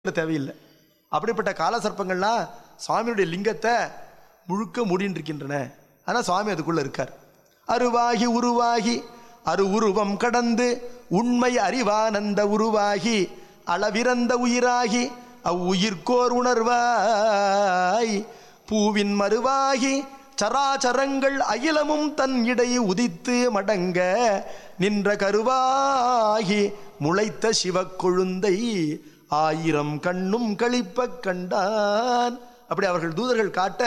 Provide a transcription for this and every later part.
தேவையில்லை அப்படிப்பட்ட கால சர்ப்பங்கள்லாம் சுவாமியுடைய லிங்கத்தை முழுக்க மூடின்னு இருக்கின்றன ஆனால் சுவாமி அதுக்குள்ள இருக்கார் அருவாகி உருவாகி அரு உருவம் கடந்து உண்மை அறிவானந்த உருவாகி அளவிறந்த உயிராகி அவ்வுயிர்க்கோர் உணர்வாய் பூவின் மறுவாகி சராச்சரங்கள் அகிலமும் தன் இடை உதித்து மடங்க நின்ற கருவாகி முளைத்த சிவக்கொழுந்தை ஆயிரம் கண்ணும் கழிப்பக் கண்டான் அப்படி அவர்கள் தூதர்கள் காட்ட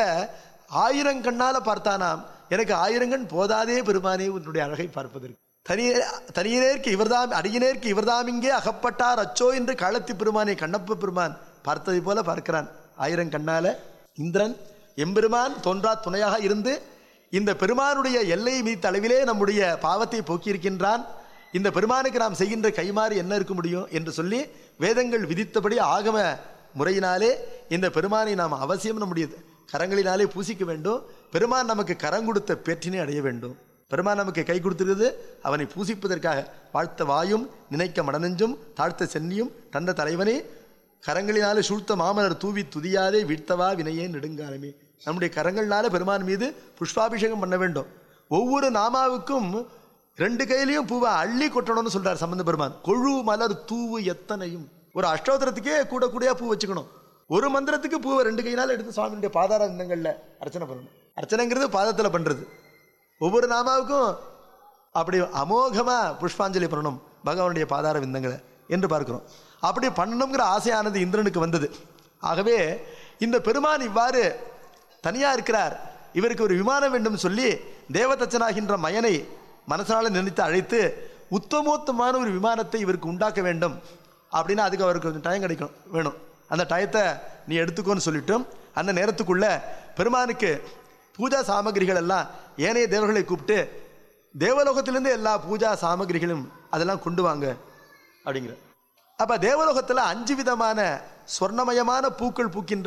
ஆயிரம் கண்ணால பார்த்தானாம் எனக்கு ஆயிரம் கண் போதாதே பெருமானே உன்னுடைய அழகை பார்ப்பதற்கு தனியே தனியனேற்கு இவர்தாம் அடியனேற்கு இவர்தாம் இங்கே அகப்பட்டார் அச்சோ என்று காலத்தி பெருமானை கண்ணப்ப பெருமான் பார்த்ததை போல பார்க்கிறான் ஆயிரம் கண்ணால இந்திரன் எம்பெருமான் தோன்றா துணையாக இருந்து இந்த பெருமானுடைய எல்லை மீத்த அளவிலே நம்முடைய பாவத்தை போக்கியிருக்கின்றான் இந்த பெருமானுக்கு நாம் செய்கின்ற கைமாறு என்ன இருக்க முடியும் என்று சொல்லி வேதங்கள் விதித்தபடி ஆகம முறையினாலே இந்த பெருமானை நாம் அவசியம் நம்முடைய கரங்களினாலே பூசிக்க வேண்டும் பெருமான் நமக்கு கரம் கொடுத்த பேற்றினை அடைய வேண்டும் பெருமான் நமக்கு கை கொடுத்திருக்கிறது அவனை பூசிப்பதற்காக வாழ்த்த வாயும் நினைக்க மடனெஞ்சும் தாழ்த்த சென்னியும் தந்த தலைவனே கரங்களினாலே சூழ்த்த மாமலர் தூவி துதியாதே வீழ்த்தவா வினையே நெடுங்காலமே நம்முடைய கரங்கள்னால பெருமான் மீது புஷ்பாபிஷேகம் பண்ண வேண்டும் ஒவ்வொரு நாமாவுக்கும் ரெண்டு கையிலையும் பூவை அள்ளி கொட்டணும்னு சொல்றார் சம்பந்த பெருமான் கொழு மலர் தூவு எத்தனையும் ஒரு அஷ்டோத்திரத்துக்கே கூட கூடயா பூ வச்சுக்கணும் ஒரு மந்திரத்துக்கு பூவை ரெண்டு கையினால எடுத்து சுவாமியுடைய பாதார விந்தங்கள்ல அர்ச்சனை பண்ணணும் அர்ச்சனைங்கிறது பாதத்துல பண்றது ஒவ்வொரு நாமாவுக்கும் அப்படி அமோகமா புஷ்பாஞ்சலி பண்ணணும் பகவானுடைய பாதார விந்தங்களை என்று பார்க்கிறோம் அப்படி பண்ணணுங்கிற ஆசையானது இந்திரனுக்கு வந்தது ஆகவே இந்த பெருமான் இவ்வாறு தனியா இருக்கிறார் இவருக்கு ஒரு விமானம் வேண்டும் சொல்லி தேவதச்சனாகின்ற மயனை மனசனால நினைத்து அழைத்து உத்தமோத்தமான ஒரு விமானத்தை இவருக்கு உண்டாக்க வேண்டும் அப்படின்னா அதுக்கு அவருக்கு கொஞ்சம் டைம் கிடைக்கும் வேணும் அந்த டயத்தை நீ எடுத்துக்கோன்னு சொல்லிட்டும் அந்த நேரத்துக்குள்ள பெருமானுக்கு பூஜா சாமகிரிகள் எல்லாம் ஏனைய தேவர்களை கூப்பிட்டு தேவலோகத்திலிருந்து எல்லா பூஜா சாமகிரிகளும் அதெல்லாம் கொண்டு வாங்க அப்படிங்கிற அப்ப தேவலோகத்துல அஞ்சு விதமான சொர்ணமயமான பூக்கள் பூக்கின்ற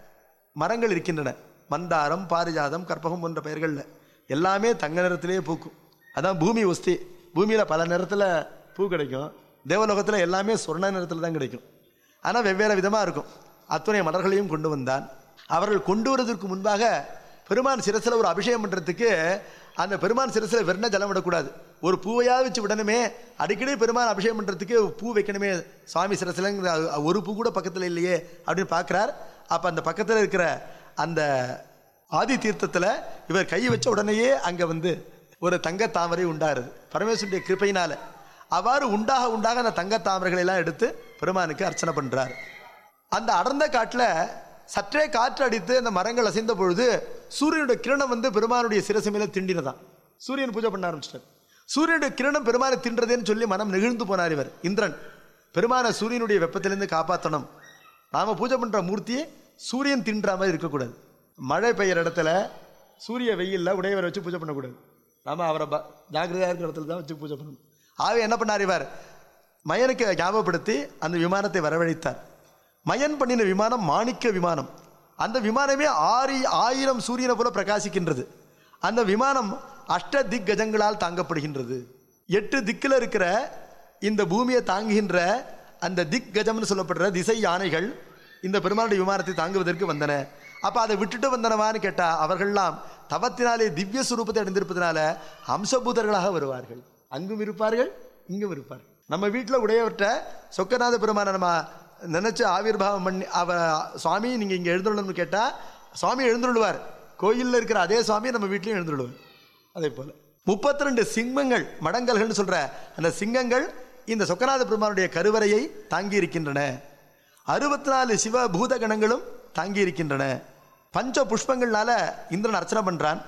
மரங்கள் இருக்கின்றன மந்தாரம் பாரிஜாதம் கற்பகம் போன்ற பெயர்கள்ல எல்லாமே தங்க நிறத்திலேயே பூக்கும் அதான் பூமி ஒஸ்தி பூமியில பல நிறத்துல பூ கிடைக்கும் தேவலோகத்துல எல்லாமே சொர்ண நிறத்துல தான் கிடைக்கும் ஆனா வெவ்வேறு விதமா இருக்கும் அத்துணை மலர்களையும் கொண்டு வந்தான் அவர்கள் கொண்டு வருவதற்கு முன்பாக பெருமான் சிரசில் ஒரு அபிஷேகம் பண்றதுக்கு அந்த பெருமான் சிரசில் வெறும் ஜலம் விடக்கூடாது ஒரு பூவையா வச்சு விடணுமே அடிக்கடி பெருமான் அபிஷேகம் பண்றதுக்கு பூ வைக்கணுமே சுவாமி சிரசிலங்கிற ஒரு பூ கூட பக்கத்தில் இல்லையே அப்படின்னு பார்க்கிறார் அப்ப அந்த பக்கத்தில் இருக்கிற அந்த ஆதி தீர்த்தத்தில் இவர் கை வச்ச உடனேயே அங்க வந்து ஒரு தங்க தாமரை உண்டாருது பரமேஸ்வருடைய கிருப்பையினால அவ்வாறு உண்டாக உண்டாக அந்த தங்க தாமரைகளை எல்லாம் எடுத்து பெருமானுக்கு அர்ச்சனை பண்றார் அந்த அடர்ந்த காட்டுல சற்றே காற்று அடித்து அந்த மரங்கள் அசைந்த பொழுது சூரியனுடைய கிரணம் வந்து பெருமானுடைய சிரசு மேல திண்டினதான் சூரியன் பூஜை பண்ண ஆரம்பிச்சிட்டார் சூரியனுடைய கிரணம் பெருமானை தின்றதேன்னு சொல்லி மனம் நெகிழ்ந்து போனார் இவர் இந்திரன் பெருமான சூரியனுடைய வெப்பத்திலிருந்து காப்பாற்றணும் நாம பூஜை பண்ற மூர்த்தியை சூரியன் தின்ற மாதிரி இருக்கக்கூடாது மழை பெய்யற இடத்துல சூரிய வெயில்ல உடையவரை வச்சு பூஜை பண்ணக்கூடாது நாம அவரை ப- ஜாக்கிரதையா இருக்கிற இடத்துல தான் வச்சு பூஜை பண்ணணும் ஆகவே என்ன பண்ணார் இவர் மயனுக்கு ஞாபகப்படுத்தி அந்த விமானத்தை வரவழைத்தார் மயன் பண்ணின விமானம் மாணிக்க விமானம் அந்த விமானமே ஆறு ஆயிரம் சூரியனை போல பிரகாசிக்கின்றது அந்த விமானம் அஷ்ட திக் கஜங்களால் தாங்கப்படுகின்றது எட்டு திக்கில் இருக்கிற இந்த பூமியை தாங்குகின்ற அந்த திக் கஜம்னு சொல்லப்படுற திசை யானைகள் இந்த பெருமாளுடைய விமானத்தை தாங்குவதற்கு வந்தன அப்ப அதை விட்டுட்டு வந்தனவான்னு கேட்டா அவர்கள்லாம் தவத்தினாலே திவ்ய சுரூபத்தை அடைந்திருப்பதனால அம்சபூதர்களாக வருவார்கள் அங்கும் இருப்பார்கள் இங்கும் இருப்பார்கள் நம்ம வீட்டில் உடையவற்ற சொக்கநாத பெருமான நம்ம நினைச்சு ஆவிர்வாவம் பண்ணி அவ சுவாமி நீங்க இங்க எழுந்துள்ளணும்னு கேட்டா சுவாமி எழுந்துள்ளுவார் கோயில்ல இருக்கிற அதே சுவாமி நம்ம வீட்லயும் எழுந்துள்ளுவார் அதே போல முப்பத்தி ரெண்டு சிங்கங்கள் மடங்கல்கள்னு சொல்ற அந்த சிங்கங்கள் இந்த சொக்கநாத பெருமானுடைய கருவறையை தாங்கி இருக்கின்றன அறுபத்தி நாலு சிவ பூத கணங்களும் தாங்கி இருக்கின்றன பஞ்ச புஷ்பங்கள்னால இந்திரன் அர்ச்சனை பண்றான்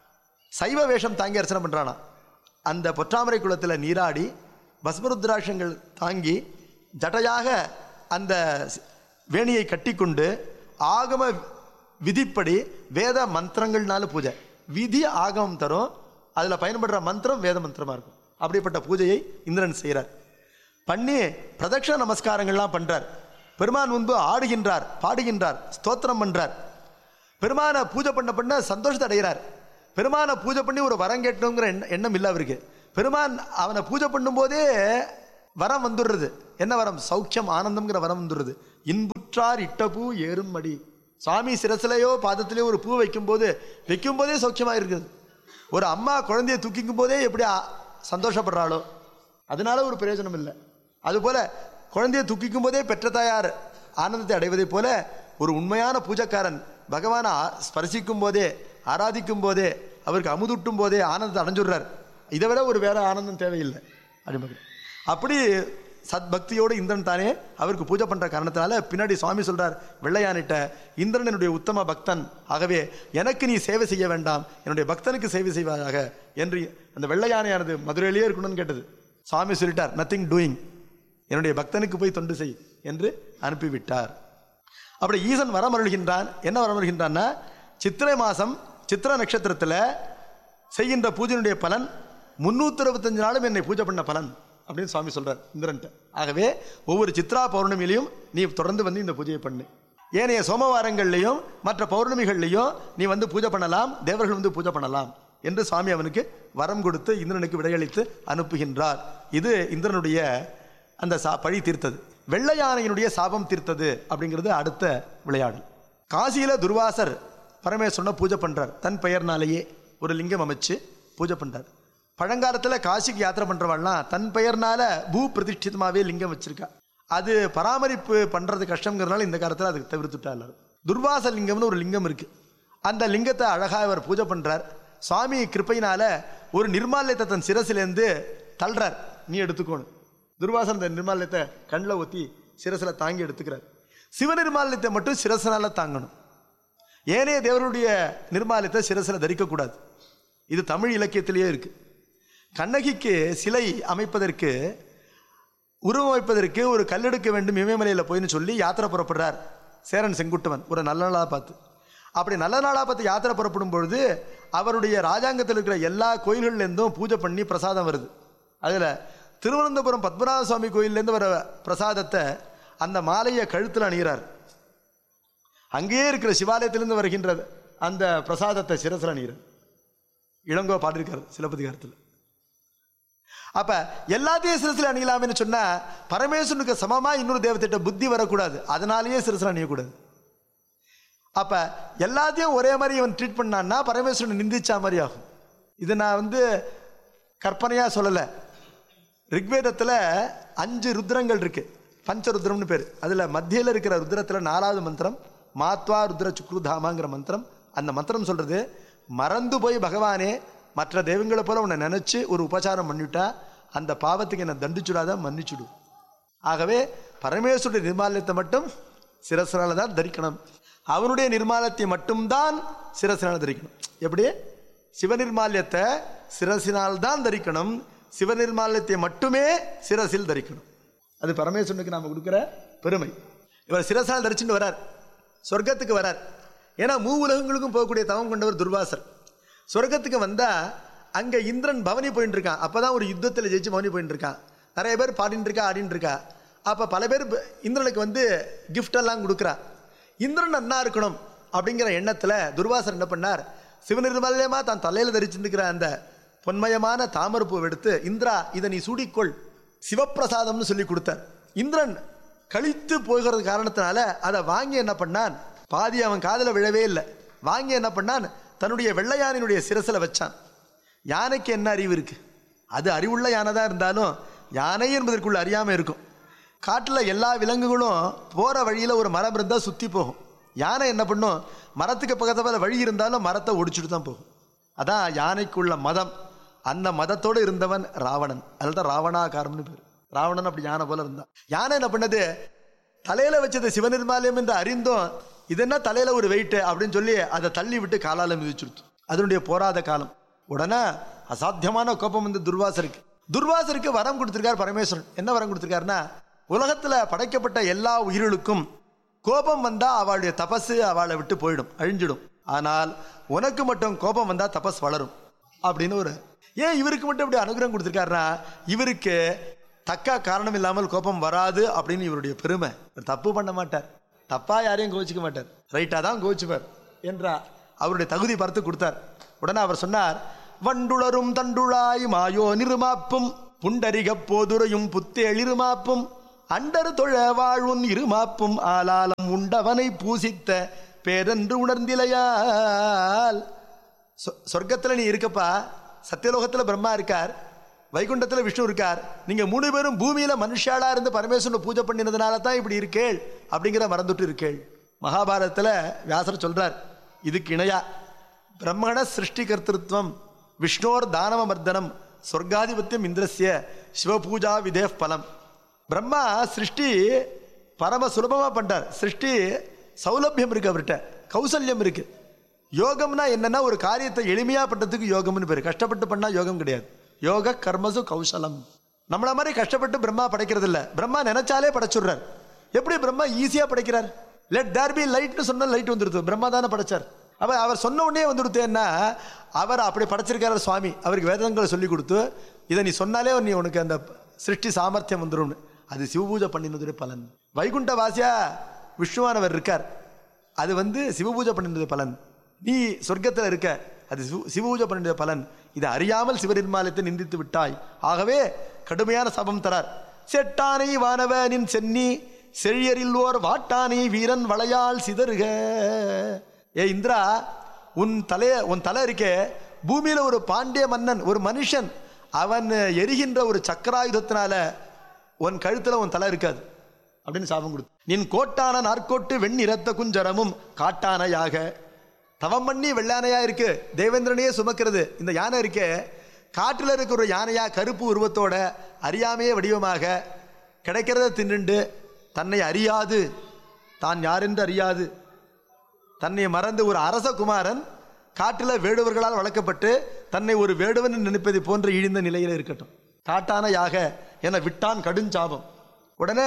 சைவ வேஷம் தாங்கி அர்ச்சனை பண்றானா அந்த பொற்றாமரை குளத்தில் நீராடி பஸ்மருத்ராட்சங்கள் தாங்கி ஜடையாக அந்த ஸ்- வேணியை கட்டிக்கொண்டு ஆகம விதிப்படி வேத மந்திரங்கள்னால பூஜை விதி ஆகமம் தரும் அதில் பயன்படுற மந்திரம் வேத மந்திரமா இருக்கும் அப்படிப்பட்ட பூஜையை இந்திரன் செய்கிறார் பண்ணி பிரதட்சண நமஸ்காரங்கள்லாம் பண்றார் பெருமான் முன்பு ஆடுகின்றார் பாடுகின்றார் ஸ்தோத்திரம் பண்றார் பெருமானை பூஜை பண்ண பண்ண சந்தோஷத்தை அடைகிறார் பெருமானை பூஜை பண்ணி ஒரு வரம் கேட்டணுங்கிற எண்ண- எண்ணம் இல்லை அவருக்கு பெருமான் அவனை பூஜை பண்ணும்போதே வரம் வந்துடுறது என்ன வரம் சௌக்கியம் ஆனந்தம்ங்கிற வரம் வந்துடுறது இன்புற்றார் இட்ட பூ ஏறும் மடி சுவாமி சிரசிலையோ பாதத்திலேயோ ஒரு பூ வைக்கும்போது வைக்கும்போதே சௌக்கியமாக இருக்குது ஒரு அம்மா குழந்தைய தூக்கிக்கும் போதே எப்படி ஆ- சந்தோஷப்படுறாளோ அதனால ஒரு பிரயோஜனம் இல்லை அதுபோல குழந்தைய தூக்கிக்கும் போதே பெற்ற தாயார் ஆனந்தத்தை அடைவதைப் போல ஒரு உண்மையான பூஜைக்காரன் பகவானை ஆ- ஸ்பர்சிக்கும் போதே ஆராதிக்கும் போதே அவருக்கு அமுதூட்டும் போதே ஆனந்தத்தை அடைஞ்சுடுறார் இதை விட ஒரு வேற ஆனந்தம் தேவையில்லை அப்படி அப்படி சத்பக்தியோடு இந்திரன் தானே அவருக்கு பூஜை பண்ற காரணத்தினால பின்னாடி சுவாமி சொல்றார் வெள்ளையானிட்ட இந்திரன் என்னுடைய உத்தம பக்தன் ஆகவே எனக்கு நீ சேவை செய்ய வேண்டாம் என்னுடைய பக்தனுக்கு சேவை செய்வாயாக என்று அந்த வெள்ளையானையானது மதுரையிலேயே இருக்கணும்னு கேட்டது சுவாமி சொல்லிட்டார் நத்திங் டூயிங் என்னுடைய பக்தனுக்கு போய் தொண்டு செய் என்று அனுப்பிவிட்டார் அப்படி ஈசன் வரம் அருள்கின்றான் என்ன வரம் அருள்கின்றான்னா சித்திரை மாசம் சித்திர நட்சத்திரத்தில் செய்கின்ற பூஜையினுடைய பலன் முன்னூத்தி அறுபத்தஞ்சு நாளும் என்னை பூஜை பண்ண பலன் அப்படின்னு சுவாமி சொல்றார் இந்திரன்ட்ட ஆகவே ஒவ்வொரு சித்ரா பௌர்ணமியிலையும் நீ தொடர்ந்து வந்து இந்த பூஜையை பண்ணு ஏனைய சோமவாரங்கள்லையும் மற்ற பௌர்ணமிகள்லையும் நீ வந்து பூஜை பண்ணலாம் தேவர்கள் வந்து பூஜை பண்ணலாம் என்று சுவாமி அவனுக்கு வரம் கொடுத்து இந்திரனுக்கு விடையளித்து அனுப்புகின்றார் இது இந்திரனுடைய அந்த சா பழி தீர்த்தது வெள்ளை யானையினுடைய சாபம் தீர்த்தது அப்படிங்கிறது அடுத்த விளையாடல் காசியில துர்வாசர் பரமேஸ்வரனை பூஜை பண்றார் தன் பெயர்னாலேயே ஒரு லிங்கம் அமைச்சு பூஜை பண்றார் பழங்காலத்துல காசிக்கு யாத்திரை பண்றவாள்லாம் தன் பெயர்னால பூ பிரதிஷ்டிதமாவே லிங்கம் வச்சிருக்கா அது பராமரிப்பு பண்றது கஷ்டங்கிறதுனால இந்த காலத்துல அதுக்கு தவிர்த்துட்டா எல்லாரும் துர்வாச லிங்கம்னு ஒரு லிங்கம் இருக்கு அந்த லிங்கத்தை அழகா அவர் பூஜை பண்றார் சுவாமி கிருப்பையினால ஒரு நிர்மாலயத்தை தன் சிரசிலேருந்து தள்ளுறார் நீ எடுத்துக்கோணும் துர்வாசன் அந்த நிர்மாலயத்தை கண்ணில் ஊற்றி சிரசில் தாங்கி எடுத்துக்கிறார் சிவ நிர்மாலயத்தை மட்டும் சிரசனால தாங்கணும் ஏனைய தேவருடைய நிர்மாலயத்தை சிரசில் தரிக்கக்கூடாது இது தமிழ் இலக்கியத்திலேயே இருக்கு கண்ணகிக்கு சிலை அமைப்பதற்கு உருவமைப்பதற்கு ஒரு கல்லெடுக்க வேண்டும் இமயமலையில் போயின்னு சொல்லி யாத்திரை புறப்படுறார் சேரன் செங்குட்டுவன் ஒரு நல்ல நாளாக பார்த்து அப்படி நல்ல நாளாக பார்த்து யாத்திரை புறப்படும் பொழுது அவருடைய ராஜாங்கத்தில் இருக்கிற எல்லா கோயில்கள்லேருந்தும் பூஜை பண்ணி பிரசாதம் வருது அதில் திருவனந்தபுரம் பத்மநாப சுவாமி கோயில்லேருந்து வர பிரசாதத்தை அந்த மாலையை கழுத்தில் அணிகிறார் அங்கேயே இருக்கிற சிவாலயத்திலிருந்து வருகின்ற அந்த பிரசாதத்தை சிரசில் அணிகிறார் இளங்கோ பாடியிருக்கார் சிலப்பதிகாரத்தில் அப்ப எல்லாத்தையும் சிரசில் அணியலாம்னு சொன்னா பரமேஸ்வரனுக்கு சமமா இன்னொரு தேவத்திட்ட புத்தி வரக்கூடாது அதனாலேயே சிரசில் அணியக்கூடாது அப்ப எல்லாத்தையும் ஒரே மாதிரி இவன் ட்ரீட் பண்ணான்னா பரமேஸ்வரன் நிந்திச்சா மாதிரி ஆகும் இது நான் வந்து கற்பனையா சொல்லல ரிக்வேதத்துல அஞ்சு ருத்ரங்கள் இருக்கு பஞ்சருத்ரம்னு பேர் அதுல மத்தியில இருக்கிற ருத்ரத்துல நாலாவது மந்திரம் மாத்வா ருத்ர சுக்ருதாமாங்கிற மந்திரம் அந்த மந்திரம் சொல்றது மறந்து போய் பகவானே மற்ற தெய்வங்களை போல உன்னை நினைச்சு ஒரு உபச்சாரம் பண்ணிவிட்டா அந்த பாவத்துக்கு என்ன தண்டிச்சுடாத மன்னிச்சுடு ஆகவே பரமேஸ்வருடைய நிர்மாலயத்தை மட்டும் சிரசனால தான் தரிக்கணும் அவனுடைய நிர்மாலயத்தை மட்டும்தான் சிரசினால் தரிக்கணும் எப்படி சிவநிர்மால்யத்தை சிரசினால் தான் தரிக்கணும் சிவநிர்மால்யத்தை மட்டுமே சிரசில் தரிக்கணும் அது பரமேஸ்வரனுக்கு நாம கொடுக்கிற பெருமை இவர் சிரசால் தரிச்சுட்டு வரார் சொர்க்கத்துக்கு வரார் ஏன்னா மூ உலகங்களுக்கும் போகக்கூடிய தவம் கொண்டவர் துர்வாசர் சொர்க்கத்துக்கு வந்தா அங்க இந்திரன் பவனி போயிட்டு இருக்கான் அப்பதான் ஒரு யுத்தத்தில் ஜெயிச்சு பவனி போயிட்டு இருக்கான் நிறைய பேர் பாடிட்டு இருக்கா ஆடிட்டு இருக்கா அப்ப பல பேர் ப- இந்திரனுக்கு வந்து gift எல்லாம் கொடுக்குறா இந்திரன் நன்னா இருக்கணும் அப்படிங்கிற எண்ணத்துல துர்வாசர் என்ன பண்ணார் சிவநிர்மல்யமா தான் தலையில தரிச்சிருக்கிற அந்த பொன்மயமான தாமரப்பூ எடுத்து இந்திரா இதை நீ சூடிக்கொள் சிவப்பிரசாதம்னு சொல்லி கொடுத்தார் இந்திரன் கழித்து போகிறது காரணத்தினால அதை வாங்கி என்ன பண்ணான் பாதி அவன் காதுல விழவே இல்லை வாங்கி என்ன பண்ணான் தன்னுடைய வெள்ளையானினுடைய சிரசில் வச்சான் யானைக்கு என்ன அறிவு இருக்கு அது அறிவுள்ள யானை தான் இருந்தாலும் யானை என்பதற்குள்ள அறியாம இருக்கும் காட்டில் எல்லா விலங்குகளும் போற வழியில ஒரு மரம் இருந்தா சுத்தி போகும் யானை என்ன பண்ணும் மரத்துக்கு பக்கத்துல வழி இருந்தாலும் மரத்தை ஒடிச்சுட்டு தான் போகும் அதான் யானைக்குள்ள மதம் அந்த மதத்தோடு இருந்தவன் ராவணன் அதில் தான் ராவணாகாரம்னு பேர் ராவணன் அப்படி யானை போல இருந்தான் யானை என்ன பண்ணது தலையில வச்சது சிவநிர்மாலயம் என்று அறிந்தும் இது என்ன தலையில ஒரு வெயிட் அப்படின்னு சொல்லி அதை தள்ளி விட்டு காலால மிதிச்சுடுத்து அதனுடைய போராத காலம் உடனே அசாத்தியமான கோபம் வந்து துர்வாசருக்கு துர்வாசருக்கு வரம் கொடுத்திருக்கார் பரமேஸ்வரன் என்ன வரம் கொடுத்திருக்காருன்னா உலகத்துல படைக்கப்பட்ட எல்லா உயிர்களுக்கும் கோபம் வந்தா அவளுடைய தபசு அவளை விட்டு போயிடும் அழிஞ்சிடும் ஆனால் உனக்கு மட்டும் கோபம் வந்தா தபஸ் வளரும் அப்படின்னு ஒரு ஏன் இவருக்கு மட்டும் இப்படி அனுகிரகம் கொடுத்திருக்காருன்னா இவருக்கு தக்க காரணம் இல்லாமல் கோபம் வராது அப்படின்னு இவருடைய பெருமை இவர் தப்பு பண்ண மாட்டார் தப்பா யாரையும் கோச்சிக்க மாட்டார் ரைட்டா தான் கோச்சுப்பார் என்றா அவருடைய தகுதி பார்த்து கொடுத்தார் உடனே அவர் சொன்னார் வண்டுளரும் தண்டுழாய் மாயோ நிருமாப்பும் புண்டரிகப் போதுரையும் புத்தேளிருமாப்பும் அண்டர் தொழ வாழ்வுன் இருமாப்பும் ஆலாலம் உண்டவனை பூசித்த பேரென்று உணர்ந்திலையால் சொ- சொர்க்கத்துல நீ இருக்கப்பா சத்தியலோகத்துல பிரம்மா இருக்கார் வைகுண்டத்துல விஷ்ணு இருக்கார் நீங்க மூணு பேரும் பூமியில மனுஷாளா இருந்து பரமேஸ்வரனை பூஜை பண்ணினதுனால தான் இப்படி இருக்கேள் அப்படிங்கிற மறந்துட்டு இருக்கேள் மகாபாரதத்துல வியாசர் சொல்றார் இதுக்கு இணையா பிரம்மண சிருஷ்டி கர்த்திருவம் விஷ்ணோர் தானவ மர்தனம் சொர்க்காதிபத்தியம் இந்திரஸ்ய சிவபூஜா விதே பலம் பிரம்மா சிருஷ்டி பரம சுலபமா பண்றார் சிருஷ்டி சௌலபியம் இருக்கு அவர்கிட்ட கௌசல்யம் இருக்கு யோகம்னா என்னன்னா ஒரு காரியத்தை எளிமையா பண்றதுக்கு யோகம்னு பேரு கஷ்டப்பட்டு பண்ணா யோகம் கிடையாது யோக கர்மசு கௌசலம் நம்மள மாதிரி கஷ்டப்பட்டு பிரம்மா படைக்கிறது இல்ல பிரம்மா நினைச்சாலே படைச்சுடுறார் எப்படி பிரம்மா ஈஸியா படைக்கிறார் லெட் தேர் பி லைட்னு சொன்னா லைட் வந்துடுது பிரம்மா தானே படைச்சார் அவ அவர் சொன்ன உடனே வந்துடுத்தேன்னா அவர் அப்படி படைச்சிருக்காரு சுவாமி அவருக்கு வேதங்களை சொல்லி கொடுத்து இதை நீ சொன்னாலே நீ உனக்கு அந்த சிருஷ்டி சாமர்த்தியம் வந்துடும்னு அது சிவபூஜை பண்ணினதுடைய பலன் வைகுண்ட வாசியா விஷ்ணுவானவர் இருக்கார் அது வந்து சிவபூஜை பண்ணினது பலன் நீ சொர்க்கத்தில் இருக்க அது சிவ- சிவபூஜை பண்ணினது பலன் இதை அறியாமல் சிவநிர்மாலயத்தை நிந்தித்து விட்டாய் ஆகவே கடுமையான சபம் தரார் செட்டானை வானவனின் சென்னி செழியரில் ஓர் வாட்டானை வீரன் வளையால் சிதறுக ஏ இந்திரா உன் தலைய உன் தலை இருக்கே பூமியில ஒரு பாண்டிய மன்னன் ஒரு மனுஷன் அவன் எரிகின்ற ஒரு சக்கராயுதத்தினால உன் கழுத்துல உன் தலை இருக்காது அப்படின்னு சாபம் கொடுத்து நின் கோட்டான நாற்கோட்டு வெண்ணிறத்த குஞ்சரமும் காட்டானையாக தவம் பண்ணி வெள்ளானையா இருக்கு தேவேந்திரனையே சுமக்கிறது இந்த யானை இருக்கே காட்டுல இருக்கிற ஒரு யானையா கருப்பு உருவத்தோட அறியாமையே வடிவமாக கிடைக்கிறத தின்னுண்டு தன்னை அறியாது தான் யாரென்று அறியாது தன்னை மறந்து ஒரு அரச குமாரன் காட்டில் வேடுவர்களால் வளர்க்கப்பட்டு தன்னை ஒரு வேடுவன் நினைப்பதை போன்ற இழிந்த நிலையில் இருக்கட்டும் காட்டான யாக என விட்டான் கடுஞ்சாபம் உடனே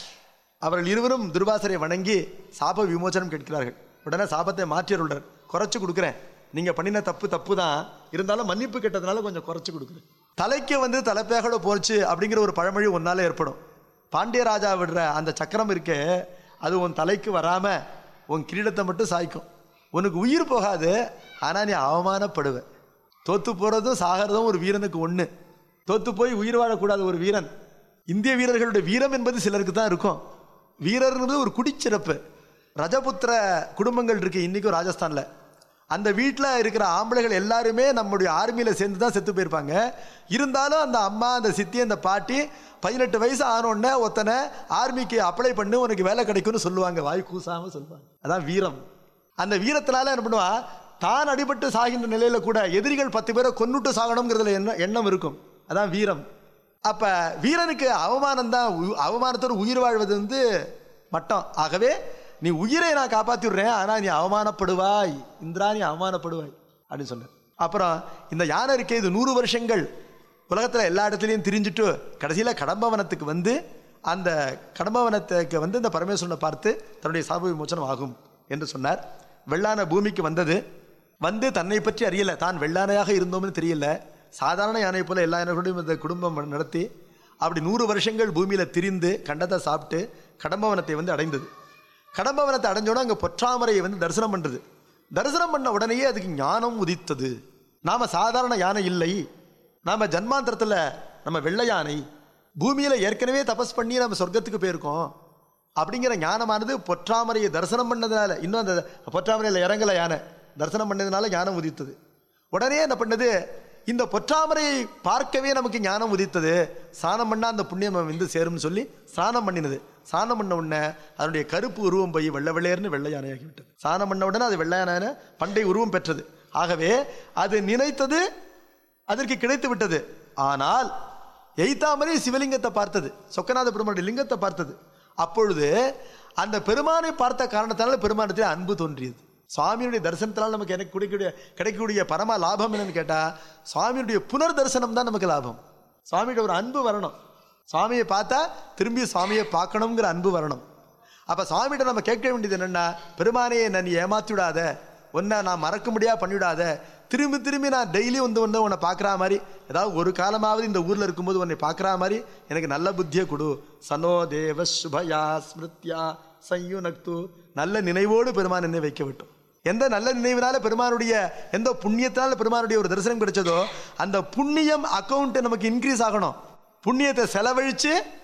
அவர்கள் இருவரும் துர்வாசரை வணங்கி சாப விமோசனம் கேட்கிறார்கள் உடனே சாபத்தை மாற்றியருள்ளார் குறைச்சு கொடுக்குறேன் நீங்க பண்ணின தப்பு தப்பு தான் இருந்தாலும் மன்னிப்பு கேட்டதுனால கொஞ்சம் குறைச்சு கொடுக்குறேன் தலைக்கு வந்து தலைப்பேகோட போச்சு அப்படிங்கிற ஒரு பழமொழி ஒன்னால ஏற்படும் பாண்டிய ராஜா விடுற அந்த சக்கரம் இருக்கே அது உன் தலைக்கு வராம உன் கிரீடத்தை மட்டும் சாய்க்கும் உனக்கு உயிர் போகாது ஆனா நீ அவமானப்படுவ தோத்து போறதும் சாகிறதும் ஒரு வீரனுக்கு ஒண்ணு தோத்து போய் உயிர் வாழக்கூடாத ஒரு வீரன் இந்திய வீரர்களுடைய வீரம் என்பது சிலருக்கு தான் இருக்கும் வீரர்ன்றது ஒரு குடிச்சிறப்பு ரஜபுத்திர குடும்பங்கள் இருக்கு இன்னைக்கும் ராஜஸ்தான்ல அந்த வீட்டில் இருக்கிற ஆம்பளைகள் எல்லாருமே நம்முடைய ஆர்மியில் சேர்ந்து தான் செத்து போயிருப்பாங்க இருந்தாலும் அந்த அம்மா அந்த சித்தி அந்த பாட்டி பதினெட்டு வயசு ஆனோடனே ஒருத்தனை ஆர்மிக்கு அப்ளை பண்ணு உனக்கு வேலை கிடைக்கும்னு சொல்லுவாங்க வாய் கூசாம சொல்லுவாங்க அதான் வீரம் அந்த வீரத்தினால என்ன பண்ணுவா தான் அடிபட்டு சாகின்ற நிலையில கூட எதிரிகள் பத்து பேரை கொன்னுட்டு சாகணுங்கிறதுல என்ன எண்ணம் இருக்கும் அதான் வீரம் அப்ப வீரனுக்கு அவமானம் தான் அவமானத்தோடு உயிர் வாழ்வது வந்து மட்டம் ஆகவே நீ உயிரை நான் காப்பாத்தி விடுறேன் ஆனா நீ அவமானப்படுவாய் இந்திரா நீ அவமானப்படுவாய் அப்படின்னு சொன்னார் அப்புறம் இந்த யானை இருக்கே இது நூறு வருஷங்கள் உலகத்துல எல்லா இடத்துலையும் திரிஞ்சுட்டு கடைசியில கடம்பவனத்துக்கு வந்து அந்த கடம்பவனத்துக்கு வந்து இந்த பரமேஸ்வரனை பார்த்து தன்னுடைய சாப விமோசனம் ஆகும் என்று சொன்னார் வெள்ளான பூமிக்கு வந்தது வந்து தன்னை பற்றி அறியல தான் வெள்ளானையாக இருந்தோம்னு தெரியல சாதாரண யானை போல எல்லா யானைகளோடையும் இந்த குடும்பம் நடத்தி அப்படி நூறு வருஷங்கள் பூமியில திரிந்து கண்டத்தை சாப்பிட்டு கடம்பவனத்தை வந்து அடைந்தது கடம்பவனத்தை அடைஞ்சோட அங்க பொற்றாமரையை வந்து தரிசனம் பண்றது தரிசனம் பண்ண உடனேயே அதுக்கு ஞானம் உதித்தது நாம சாதாரண யானை இல்லை நாம ஜன்மாந்திரத்துல நம்ம வெள்ளை யானை பூமியில ஏற்கனவே தபஸ் பண்ணி நம்ம சொர்க்கத்துக்கு போயிருக்கோம் அப்படிங்கிற ஞானமானது பொற்றாமரையை தரிசனம் பண்ணதுனால இன்னும் அந்த பொற்றாமரையில் இறங்கல யானை தரிசனம் பண்ணதுனால ஞானம் உதித்தது உடனே என்ன பண்ணது இந்த பொற்றாமரையை பார்க்கவே நமக்கு ஞானம் உதித்தது ஸ்நானம் பண்ணா அந்த புண்ணியம் நம்ம வந்து சேரும்னு சொல்லி ஸ்நானம் பண்ணினது ஸ்நானம் பண்ண உடனே அதனுடைய கருப்பு உருவம் போய் வெள்ளை வெள்ளையர்னு வெள்ளை யானையாகி விட்டது ஸ்நானம் பண்ண உடனே அது வெள்ளை யானை பண்டை உருவம் பெற்றது ஆகவே அது நினைத்தது அதற்கு கிடைத்து விட்டது ஆனால் எய்தாமரை சிவலிங்கத்தை பார்த்தது சொக்கநாத பெருமானுடைய லிங்கத்தை பார்த்தது அப்பொழுது அந்த பெருமானை பார்த்த காரணத்தினால பெருமானத்தில் அன்பு தோன்றியது சுவாமியுடைய தரிசனத்தினால் நமக்கு எனக்கு கிடைக்கக்கூடிய கிடைக்கக்கூடிய பரம லாபம் என்னன்னு கேட்டா சுவாமியுடைய புனர் தரிசனம் தான் நமக்கு லாபம் சுவாமியோட ஒரு அன்பு வரணும் சுவாமியை பார்த்தா திரும்பி சுவாமியை பார்க்கணுங்கிற அன்பு வரணும் அப்ப சுவாமிகிட்ட நம்ம கேட்க வேண்டியது என்னன்னா பெருமானே என்னை நீ ஏமாத்தி விடாத உன்னை நான் மறக்க முடியா பண்ணிவிடாத திரும்பி திரும்பி நான் டெய்லி வந்து வந்து உன்னை பார்க்குற மாதிரி ஏதாவது ஒரு காலமாவது இந்த ஊரில் இருக்கும்போது உன்னை பார்க்குற மாதிரி எனக்கு நல்ல புத்தியை கொடு சனோ தேவ சுபயா ஸ்மிருத்யா சையுனக்து நல்ல நினைவோடு பெருமான் என்னை வைக்க விட்டோம் எந்த நல்ல நினைவினால பெருமானுடைய எந்த புண்ணியத்தினால பெருமானுடைய ஒரு தரிசனம் கிடைச்சதோ அந்த புண்ணியம் அக்கௌண்ட் நமக்கு இன்க்ரீஸ் ஆகணும் புண்ணியத்தை செலவழிச்சு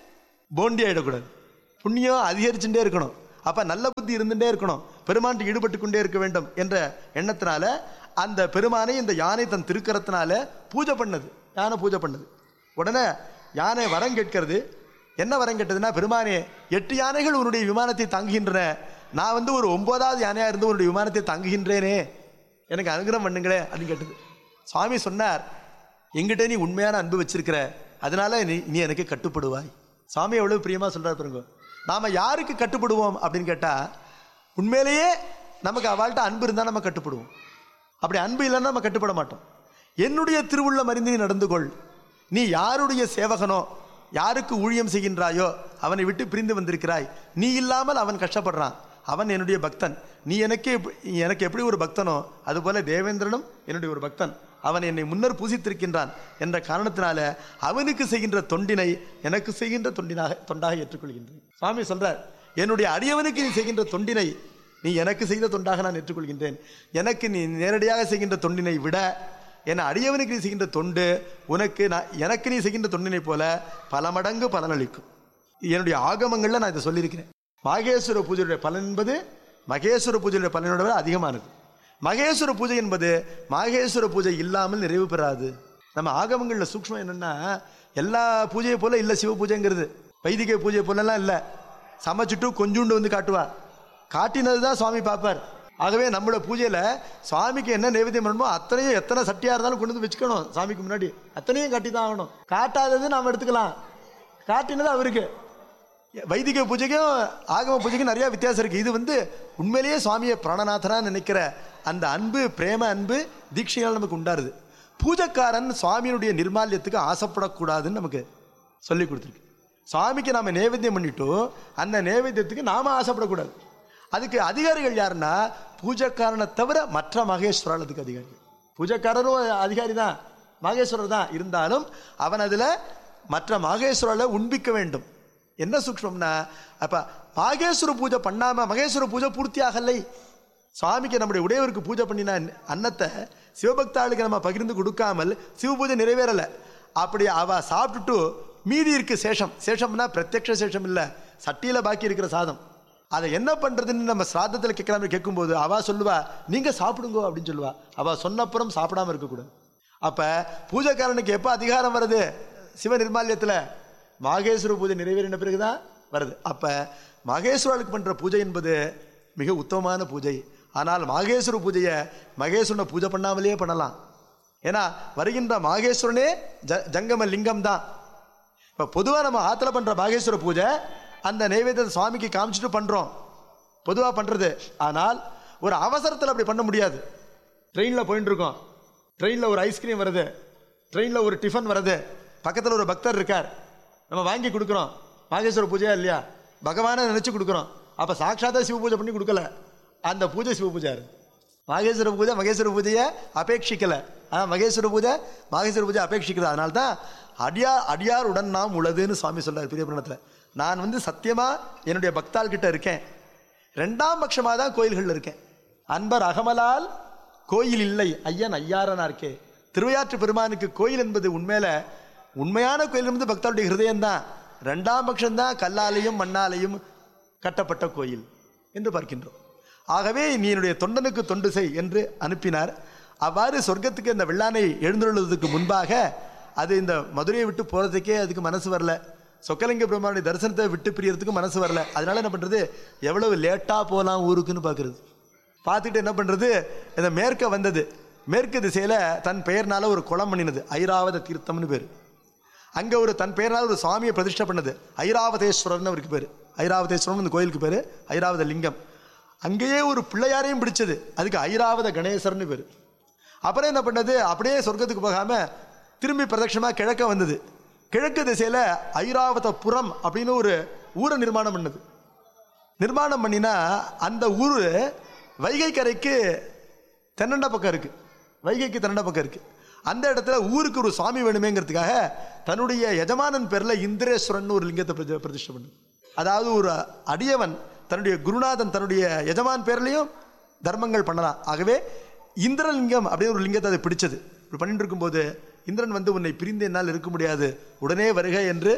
போண்டி ஆயிடக்கூடாது புண்ணியம் அதிகரிச்சுட்டே இருக்கணும் அப்ப நல்ல புத்தி இருந்துட்டே இருக்கணும் பெருமான் ஈடுபட்டு கொண்டே இருக்க வேண்டும் என்ற எண்ணத்தினால அந்த பெருமானை இந்த யானை தன் திருக்கரத்தினால பூஜை பண்ணது யானை பூஜை பண்ணது உடனே யானை வரம் கேட்கிறது என்ன வரம் கேட்டதுன்னா பெருமானே எட்டு யானைகள் உன்னுடைய விமானத்தை தாங்குகின்றன நான் வந்து ஒரு ஒன்பதாவது யானையா இருந்து உன்னுடைய விமானத்தை தாங்குகின்றேனே எனக்கு அனுகிரகம் பண்ணுங்களே அப்படின்னு கேட்டது சுவாமி சொன்னார் எங்கிட்ட நீ உண்மையான அன்பு வச்சிருக்கிற அதனால நீ நீ எனக்கு கட்டுப்படுவாய் சுவாமி எவ்வளவு பிரியமா சொல்றாரு பாருங்க நாம யாருக்கு கட்டுப்படுவோம் அப்படின்னு கேட்டா உண்மையிலேயே நமக்கு அவள்கிட்ட அன்பு இருந்தால் நம்ம கட்டுப்படுவோம் அப்படி அன்பு இல்லைன்னா நம்ம கட்டுப்பட மாட்டோம் என்னுடைய திருவுள்ளம் அறிந்து நீ நடந்து கொள் நீ யாருடைய சேவகனோ யாருக்கு ஊழியம் செய்கின்றாயோ அவனை விட்டு பிரிந்து வந்திருக்கிறாய் நீ இல்லாமல் அவன் கஷ்டப்படுறான் அவன் என்னுடைய பக்தன் நீ எனக்கு எப்ப- எனக்கு எப்படி ஒரு பக்தனோ அதுபோல தேவேந்திரனும் என்னுடைய ஒரு பக்தன் அவன் என்னை முன்னர் பூசித்திருக்கின்றான் என்ற காரணத்தினால அவனுக்கு செய்கின்ற தொண்டினை எனக்கு செய்கின்ற தொண்டினாக தொண்டாக ஏற்றுக்கொள்கின்றேன் சுவாமி சொல்றார் என்னுடைய அடியவனுக்கு நீ செய்கின்ற தொண்டினை நீ எனக்கு செய்த தொண்டாக நான் ஏற்றுக்கொள்கின்றேன் எனக்கு நீ நேரடியாக செய்கின்ற தொண்டினை விட என் அடியவனுக்கு நீ செய்கின்ற தொண்டு உனக்கு நான் எனக்கு நீ செய்கின்ற தொண்டினை போல பல மடங்கு பலனளிக்கும் என்னுடைய ஆகமங்களில் நான் இதை சொல்லியிருக்கிறேன் மாகேஸ்வர பூஜையுடைய பலன் என்பது மகேஸ்வர பூஜையுடைய பலனோட விட அதிகமானது மகேஸ்வர பூஜை என்பது மாகேஸ்வர பூஜை இல்லாமல் நிறைவு பெறாது நம்ம ஆகமங்களில் சூக்ஷ்மம் என்னன்னா எல்லா பூஜையை போல இல்லை சிவ பூஜைங்கிறது வைதிக பூஜை போலலாம் இல்லை சமைச்சிட்டு கொஞ்சோண்டு வந்து காட்டுவா காட்டினது தான் சுவாமி பார்ப்பார் ஆகவே நம்மளோட பூஜையில் சுவாமிக்கு என்ன நைவேத்தியம் பண்ணணுமோ அத்தனையும் எத்தனை சட்டியாக இருந்தாலும் கொண்டு வந்து வச்சுக்கணும் சாமிக்கு முன்னாடி அத்தனையும் காட்டி தான் ஆகணும் காட்டாதது நாம் எடுத்துக்கலாம் காட்டினது அவருக்கு வைதிக பூஜைக்கும் ஆகம பூஜைக்கும் நிறைய வித்தியாசம் இருக்கு இது வந்து உண்மையிலேயே சுவாமியை பிராணநாதனா நினைக்கிற அந்த அன்பு பிரேம அன்பு தீட்சையால் நமக்கு உண்டாருது பூஜைக்காரன் சுவாமியினுடைய நிர்மால்யத்துக்கு ஆசைப்படக்கூடாதுன்னு நமக்கு சொல்லி கொடுத்துருக்கு சுவாமிக்கு நாம நேவேத்தியம் பண்ணிட்டோம் அந்த நேவேத்தியத்துக்கு நாம ஆசைப்படக்கூடாது அதுக்கு அதிகாரிகள் யாருன்னா பூஜைக்காரனை தவிர மற்ற மகேஸ்வரால் அதுக்கு அதிகாரிகள் பூஜைக்காரரும் அதிகாரி தான் மகேஸ்வரர் தான் இருந்தாலும் அவன் அதில் மற்ற மகேஸ்வரலை உண்பிக்க வேண்டும் என்ன சூக்ஷ்மம்னா அப்ப மாகேஸ்வர பூஜை பண்ணாம மகேஸ்வர பூஜை பூர்த்தி ஆகலை சுவாமிக்கு நம்முடைய உடையவருக்கு பூஜை பண்ணின அன்னத்தை சிவபக்தாளுக்கு நம்ம பகிர்ந்து கொடுக்காமல் சிவ பூஜை நிறைவேறலை அப்படி அவ சாப்பிட்டுட்டு மீதி இருக்கு சேஷம் சேஷம்னா பிரத்யக்ஷ சேஷம் இல்லை சட்டியில பாக்கி இருக்கிற சாதம் அதை என்ன பண்றதுன்னு நம்ம சிராதத்தில் கேட்கலாமே கேட்கும்போது அவ சொல்லுவா நீங்க சாப்பிடுங்க அப்படின்னு சொல்லுவா அவ சொன்னப்புறம் சாப்பிடாம இருக்கக்கூடாது அப்ப பூஜைக்காரனுக்கு எப்போ அதிகாரம் வருது சிவ நிர்மால்யத்தில் மாகேஸ்வர பூஜை நிறைவேறின பிறகுதான் வருது அப்ப மகேஸ்வரனுக்கு பண்ற பூஜை என்பது மிக உத்தமமான பூஜை ஆனால் மாகேஸ்வர பூஜையை மகேஸ்வரனை பூஜை பண்ணாமலேயே பண்ணலாம் ஏன்னா வருகின்ற மாகேஸ்வரனே ஜ ஜங்கம லிங்கம் தான் இப்போ பொதுவாக நம்ம ஆற்றுல பண்ணுற பாகேஸ்வர பூஜை அந்த நைவேத்தியத்தை சுவாமிக்கு காமிச்சிட்டு பண்ணுறோம் பொதுவாக பண்ணுறது ஆனால் ஒரு அவசரத்தில் அப்படி பண்ண முடியாது ட்ரெயினில் போயிட்டு இருக்கோம் ட்ரெயினில் ஒரு ஐஸ்கிரீம் வருது ட்ரெயினில் ஒரு டிஃபன் வருது பக்கத்தில் ஒரு பக்தர் இருக்கார் நம்ம வாங்கி கொடுக்குறோம் மாகேஸ்வர பூஜையா இல்லையா பகவானை நினச்சி கொடுக்குறோம் அப்போ சாட்சாத்தா சிவ பூஜை பண்ணி கொடுக்கல அந்த பூஜை சிவ பூஜை இருக்கு மாகேஸ்வர பூஜை மகேஸ்வர பூஜையை அபேட்சிக்கல ஆனால் மகேஸ்வர பூஜை மாகேஸ்வர பூஜை அபேட்சிக்கல அதனால தான் அடியார் அடியாருடன் நாம் உள்ளதுன்னு சுவாமி சொல்றார் பெரிய புராணத்தில் நான் வந்து சத்தியமா என்னுடைய பக்தாள் கிட்ட இருக்கேன் ரெண்டாம் பட்சமாக தான் கோயில்களில் இருக்கேன் அன்பர் அகமலால் கோயில் இல்லை ஐயன் ஐயாரனா இருக்கே திருவையாற்று பெருமானுக்கு கோயில் என்பது உண்மையில உண்மையான கோயில் என்பது பக்தருடைய ஹிருதயம்தான் ரெண்டாம் பட்சம்தான் கல்லாலையும் மண்ணாலையும் கட்டப்பட்ட கோயில் என்று பார்க்கின்றோம் ஆகவே நீ என்னுடைய தொண்டனுக்கு தொண்டு செய் என்று அனுப்பினார் அவ்வாறு சொர்க்கத்துக்கு இந்த வெள்ளானை எழுந்துள்ளதுக்கு முன்பாக அது இந்த மதுரையை விட்டு போகிறதுக்கே அதுக்கு மனசு வரல சொக்கலிங்க பெருமானுடைய தரிசனத்தை விட்டு பிரியறதுக்கு மனசு வரல அதனால என்ன பண்ணுறது எவ்வளவு லேட்டாக போகலாம் ஊருக்குன்னு பார்க்குறது பார்த்துட்டு என்ன பண்ணுறது இந்த மேற்க வந்தது மேற்கு திசையில் தன் பெயர்னால ஒரு குளம் பண்ணினது ஐராவத தீர்த்தம்னு பேர் அங்கே ஒரு தன் பெயர்னால ஒரு சுவாமியை பிரதிஷ்டை பண்ணது ஐராவதேஸ்வரர்னு அவருக்கு பேர் ஐராவதேஸ்வரன் இந்த கோயிலுக்கு பேர் ஐராவத லிங்கம் அங்கேயே ஒரு பிள்ளையாரையும் பிடிச்சது அதுக்கு ஐராவத கணேசர்னு பேர் அப்புறம் என்ன பண்ணது அப்படியே சொர்க்கத்துக்கு போகாம திரும்பி பிரதட்சமாக கிழக்க வந்தது கிழக்கு திசையில் ஐராவதபுரம் அப்படின்னு ஒரு ஊரை நிர்மாணம் பண்ணது நிர்மாணம் பண்ணினா அந்த ஊர் வைகை கரைக்கு தென்னண்ட பக்கம் இருக்கு வைகைக்கு தென்னண்ட பக்கம் இருக்கு அந்த இடத்துல ஊருக்கு ஒரு சுவாமி வேணுமேங்கிறதுக்காக தன்னுடைய எஜமானன் பேரில் இந்திரேஸ்வரன் ஒரு லிங்கத்தை பிரதி- பிரதிஷ்டை பண்ணுது அதாவது ஒரு அடியவன் தன்னுடைய குருநாதன் தன்னுடைய எஜமான் பேர்லையும் தர்மங்கள் பண்ணலாம் ஆகவே இந்திரலிங்கம் அப்படின்னு ஒரு லிங்கத்தை அதை பிடிச்சது இப்படி பண்ணிட்டு இருக்கும்போது இந்திரன் வந்து உன்னை பிரிந்து என்னால் இருக்க முடியாது உடனே வருக என்று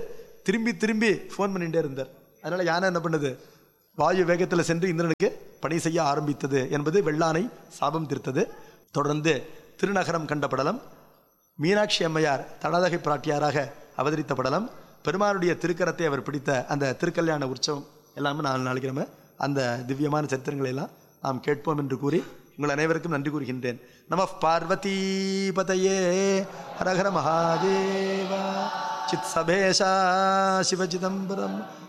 திரும்பி திரும்பி ஃபோன் பண்ணிகிட்டே இருந்தார் அதனால யானை என்ன பண்ணுது வாயு வேகத்தில் சென்று இந்திரனுக்கு பணி செய்ய ஆரம்பித்தது என்பது வெள்ளானை சாபம் தீர்த்தது தொடர்ந்து திருநகரம் கண்ட படலம் மீனாட்சி அம்மையார் தடதகை பிராட்டியாராக அவதரித்த படலம் பெருமானுடைய திருக்கரத்தை அவர் பிடித்த அந்த திருக்கல்யாண உற்சவம் எல்லாமே நாலு நாளைக்கு நம்ம அந்த திவ்யமான சரித்திரங்களை எல்லாம் நாம் கேட்போம் என்று கூறி உங்கள் அனைவருக்கும் நன்றி கூறுகின்றேன் நம பார்வதி பதையே ஹரஹர மகாதேவா சித் சபேஷா சிவ சிதம்பரம்